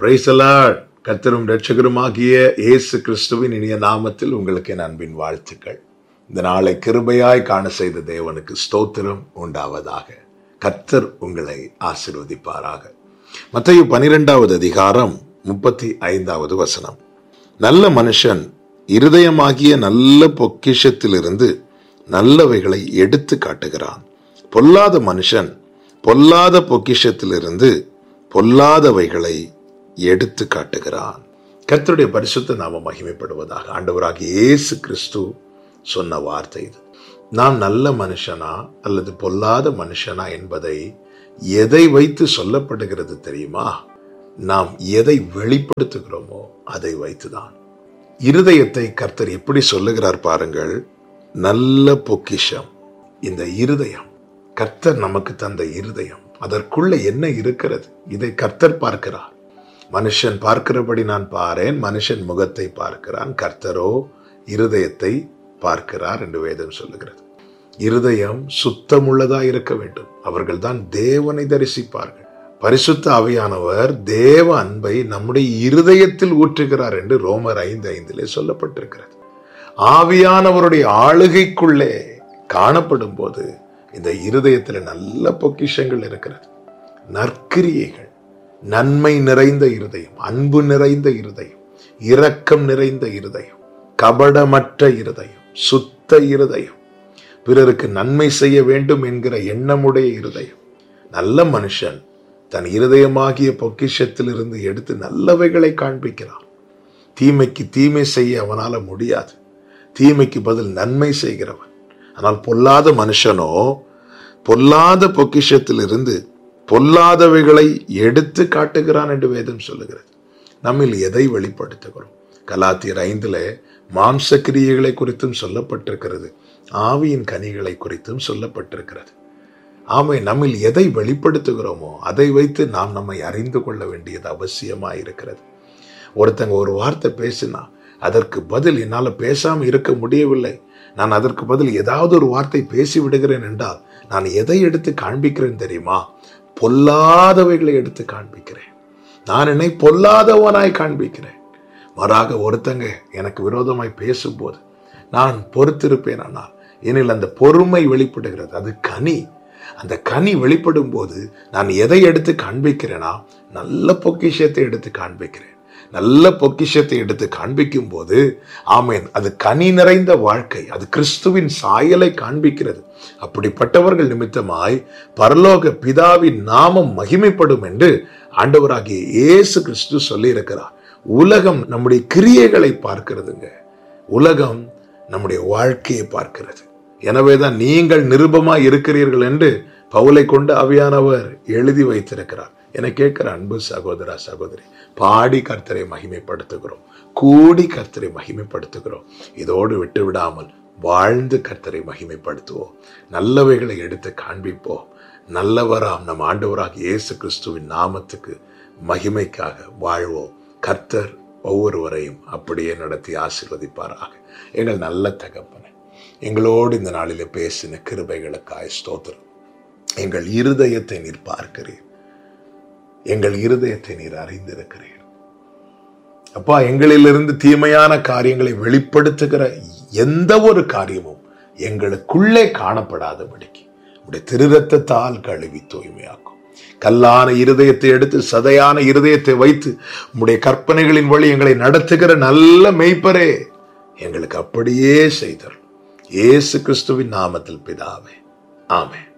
பிரைசலாட் கர்த்தரும் ரட்சகருமாகிய இயேசு கிறிஸ்துவின் இனிய நாமத்தில் உங்களுக்கு என் அன்பின் வாழ்த்துக்கள் இந்த நாளை கிருபையாய் காண செய்த தேவனுக்கு ஸ்தோத்திரம் உண்டாவதாக கர்த்தர் உங்களை ஆசிர்வதிப்பாராக மத்தேயு பனிரெண்டாவது அதிகாரம் முப்பத்தி ஐந்தாவது வசனம் நல்ல மனுஷன் இருதயமாகிய நல்ல பொக்கிஷத்திலிருந்து நல்லவைகளை எடுத்து காட்டுகிறான் பொல்லாத மனுஷன் பொல்லாத பொக்கிஷத்திலிருந்து பொல்லாதவைகளை எடுத்து காட்டுகிறான் கர்த்தருடைய பரிசுத்த நாம மகிமைப்படுவதாக ஆண்டவராகிய இயேசு கிறிஸ்து சொன்ன வார்த்தை இது நாம் நல்ல மனுஷனா அல்லது பொல்லாத மனுஷனா என்பதை எதை வைத்து சொல்லப்படுகிறது தெரியுமா நாம் எதை வெளிப்படுத்துகிறோமோ அதை வைத்துதான் இருதயத்தை கர்த்தர் எப்படி சொல்லுகிறார் பாருங்கள் நல்ல பொக்கிஷம் இந்த இருதயம் கர்த்தர் நமக்கு தந்த இருதயம் அதற்குள்ள என்ன இருக்கிறது இதை கர்த்தர் பார்க்கிறார் மனுஷன் பார்க்கிறபடி நான் பாரேன் மனுஷன் முகத்தை பார்க்கிறான் கர்த்தரோ இருதயத்தை பார்க்கிறார் என்று வேதம் சொல்லுகிறது இருதயம் சுத்தமுள்ளதா இருக்க வேண்டும் அவர்கள்தான் தேவனை தரிசிப்பார்கள் பரிசுத்த ஆவியானவர் தேவ அன்பை நம்முடைய இருதயத்தில் ஊற்றுகிறார் என்று ரோமர் ஐந்து ஐந்திலே சொல்லப்பட்டிருக்கிறது ஆவியானவருடைய ஆளுகைக்குள்ளே காணப்படும் போது இந்த இருதயத்தில் நல்ல பொக்கிஷங்கள் இருக்கிறது நற்கிரியைகள் நன்மை நிறைந்த இருதயம் அன்பு நிறைந்த இருதயம் இரக்கம் நிறைந்த இருதயம் கபடமற்ற இருதயம் சுத்த இருதயம் பிறருக்கு நன்மை செய்ய வேண்டும் என்கிற எண்ணமுடைய இருதயம் நல்ல மனுஷன் தன் இருதயமாகிய பொக்கிஷத்திலிருந்து எடுத்து நல்லவைகளை காண்பிக்கிறான் தீமைக்கு தீமை செய்ய அவனால முடியாது தீமைக்கு பதில் நன்மை செய்கிறவன் ஆனால் பொல்லாத மனுஷனோ பொல்லாத பொக்கிஷத்திலிருந்து பொல்லாதவைகளை எடுத்து காட்டுகிறான் என்று வேதம் சொல்லுகிறது நம்மில் எதை வெளிப்படுத்துகிறோம் கலாத்தியர் ஐந்துல மாம்ச கிரியைகளை குறித்தும் சொல்லப்பட்டிருக்கிறது ஆவியின் கனிகளை குறித்தும் சொல்லப்பட்டிருக்கிறது ஆமை நம்மில் எதை வெளிப்படுத்துகிறோமோ அதை வைத்து நாம் நம்மை அறிந்து கொள்ள வேண்டியது அவசியமாக இருக்கிறது ஒருத்தங்க ஒரு வார்த்தை பேசினா அதற்கு பதில் என்னால் பேசாமல் இருக்க முடியவில்லை நான் அதற்கு பதில் ஏதாவது ஒரு வார்த்தை பேசி விடுகிறேன் என்றால் நான் எதை எடுத்து காண்பிக்கிறேன் தெரியுமா பொல்லாதவைகளை எடுத்து காண்பிக்கிறேன் நான் என்னை பொல்லாதவனாய் காண்பிக்கிறேன் மாறாக ஒருத்தங்க எனக்கு விரோதமாய் பேசும்போது நான் பொறுத்திருப்பேன் ஆனால் எனில் அந்த பொறுமை வெளிப்படுகிறது அது கனி அந்த கனி வெளிப்படும் போது நான் எதை எடுத்து காண்பிக்கிறேனா நல்ல பொக்கிஷத்தை எடுத்து காண்பிக்கிறேன் நல்ல பொக்கிஷத்தை எடுத்து காண்பிக்கும் போது ஆமேன் அது கனி நிறைந்த வாழ்க்கை அது கிறிஸ்துவின் சாயலை காண்பிக்கிறது அப்படிப்பட்டவர்கள் நிமித்தமாய் பரலோக பிதாவின் நாமம் மகிமைப்படும் என்று ஆண்டவராகிய இயேசு கிறிஸ்து சொல்லி இருக்கிறார் உலகம் நம்முடைய கிரியைகளை பார்க்கிறதுங்க உலகம் நம்முடைய வாழ்க்கையை பார்க்கிறது எனவேதான் நீங்கள் நிருபமா இருக்கிறீர்கள் என்று பவுலை கொண்டு அவியானவர் எழுதி வைத்திருக்கிறார் என கேட்கிற அன்பு சகோதரா சகோதரி பாடி கர்த்தரை மகிமைப்படுத்துகிறோம் கூடி கர்த்தரை மகிமைப்படுத்துகிறோம் இதோடு விட்டு விடாமல் வாழ்ந்து கர்த்தரை மகிமைப்படுத்துவோம் நல்லவைகளை எடுத்து காண்பிப்போம் நல்லவராம் நம் ஆண்டவராக இயேசு கிறிஸ்துவின் நாமத்துக்கு மகிமைக்காக வாழ்வோம் கர்த்தர் ஒவ்வொருவரையும் அப்படியே நடத்தி ஆசிர்வதிப்பாராக எங்கள் நல்ல தகப்பனை எங்களோடு இந்த நாளிலே பேசின கிருபைகளுக்காய் ஸ்தோத்திரம் எங்கள் இருதயத்தை நீர் பார்க்கிறீர் எங்கள் இருதயத்தை நீர் அறிந்திருக்கிறீர் அப்பா எங்களிலிருந்து தீமையான காரியங்களை வெளிப்படுத்துகிற எந்த ஒரு காரியமும் எங்களுக்குள்ளே காணப்படாதபடிக்கு உடைய திருரத்தத்தால் கழுவி தூய்மையாக்கும் கல்லான இருதயத்தை எடுத்து சதையான இருதயத்தை வைத்து உம்முடைய கற்பனைகளின் வழி எங்களை நடத்துகிற நல்ல மெய்ப்பரே எங்களுக்கு அப்படியே செய்தர் இயேசு கிறிஸ்துவின் நாமத்தில் பிதாவே ஆமென்